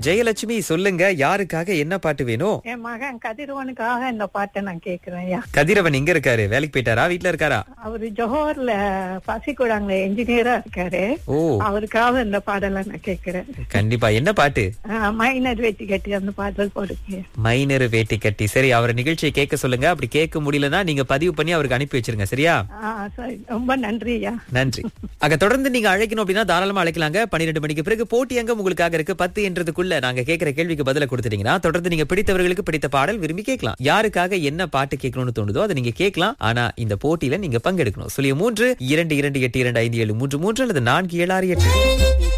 ஜெயலட்சுமி சொல்லுங்க யாருக்காக என்ன பாட்டு வேணும் என் மகன் கதிரவனுக்காக இந்த பாட்டை நான் கேக்குறேன் ஐயா கதிரவன் எங்க இருக்காரு வேலைக்கு போயிட்டாரா வீட்ல இருக்காரா அவரு ஜோஹர்ல பசிக்கூடாங்கள என்ஜினியரா இருக்காரு ஓ அவருக்காக இந்த பாடலை நான் கேக்குறேன் கண்டிப்பா என்ன பாட்டு ஆஹ் மைனர் வெட்டி கட்டி அந்த பாடல் போடுங்க மைனர் வேட்டி கட்டி சரி அவர் நிகழ்ச்சியை கேட்க சொல்லுங்க அப்படி கேட்க முடியலன்னா நீங்க பதிவு பண்ணி அவருக்கு அனுப்பி வச்சிருங்க சரியா ஆஹ் சரி ரொம்ப நன்றி ஐயா நன்றி அங்க தொடர்ந்து நீங்க அழைக்கணும் அப்படின்னா தாராளமா அழைக்கலாங்க பன்னிரெண்டு மணிக்கு பிறகு போட்டி அங்கம் உங்களுக்காக இருக்கு பத்து என்றதுக்குள்ள நாங்க கேட்கிற கேள்விக்கு பதில கொடுத்துட்டீங்கன்னா தொடர்ந்து நீங்க பிடித்தவர்களுக்கு பிடித்த பாடல் விரும்பி கேட்கலாம் யாருக்காக என்ன பாட்டு கேட்கணும்னு தோணுதோ அதை நீங்க கேட்கலாம் ஆனா இந்த போட்டியில நீங்க பங்கெடுக்கணும் சொல்லிய மூன்று இரண்டு இரண்டு எட்டு இரண்டு ஐந்து ஏழு மூன்று மூன்று அல்லது நான்கு ஏழு ஆறு எட்டு